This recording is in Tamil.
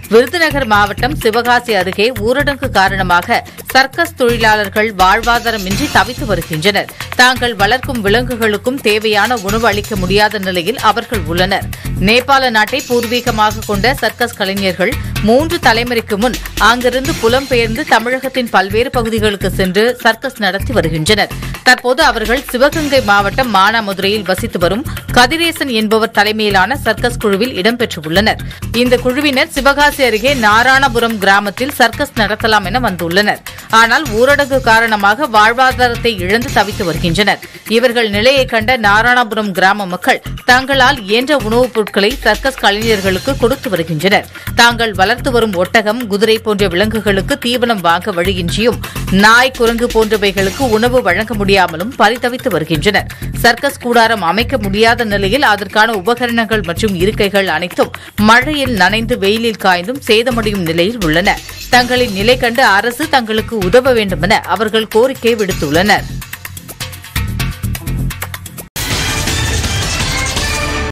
விருதுநகர் மாவட்டம் சிவகாசி அருகே ஊரடங்கு காரணமாக சர்க்கஸ் தொழிலாளர்கள் வாழ்வாதாரமின்றி தவித்து வருகின்றனர் தாங்கள் வளர்க்கும் விலங்குகளுக்கும் தேவையான உணவு அளிக்க முடியாத நிலையில் அவர்கள் உள்ளனர் நேபாள நாட்டை பூர்வீகமாக கொண்ட சர்க்கஸ் கலைஞர்கள் மூன்று தலைமுறைக்கு முன் அங்கிருந்து புலம்பெயர்ந்து தமிழகத்தின் பல்வேறு பகுதிகளுக்கு சென்று சர்க்கஸ் நடத்தி வருகின்றனர் தற்போது அவர்கள் சிவகங்கை மாவட்டம் மானாமதுரையில் வசித்து வரும் கதிரேசன் என்பவர் தலைமையிலான சர்க்கஸ் குழுவில் இடம்பெற்றுள்ளனர் இந்த குழுவினர் சிவகாசி அருகே நாராயணபுரம் கிராமத்தில் சர்க்கஸ் நடத்தலாம் என வந்துள்ளனர் ஆனால் ஊரடங்கு காரணமாக வாழ்வாதாரத்தை இழந்து தவித்து வருகின்றனர் இவர்கள் நிலையை கண்ட நாராயணபுரம் கிராம மக்கள் தங்களால் இயன்ற உணவுப் பொருட்களை சர்க்கஸ் கலைஞர்களுக்கு கொடுத்து வருகின்றனர் தாங்கள் வளர்த்து வரும் ஒட்டகம் குதிரை போன்ற விலங்குகளுக்கு தீவனம் வாங்க வழியின்றியும் நாய் குரங்கு போன்றவைகளுக்கு உணவு வழங்க முடியாமலும் பரிதவித்து வருகின்றனர் சர்க்கஸ் கூடாரம் அமைக்க முடியாத நிலையில் அதற்கான உபகரணங்கள் மற்றும் இருக்கைகள் அனைத்தும் மழையில் நனைந்து வெயிலில் காய்ந்தும் சேதமடையும் நிலையில் உள்ளன தங்களின் நிலை கண்டு அரசு தங்களுக்கு உதவ வேண்டும் என அவர்கள் கோரிக்கை விடுத்துள்ளனர்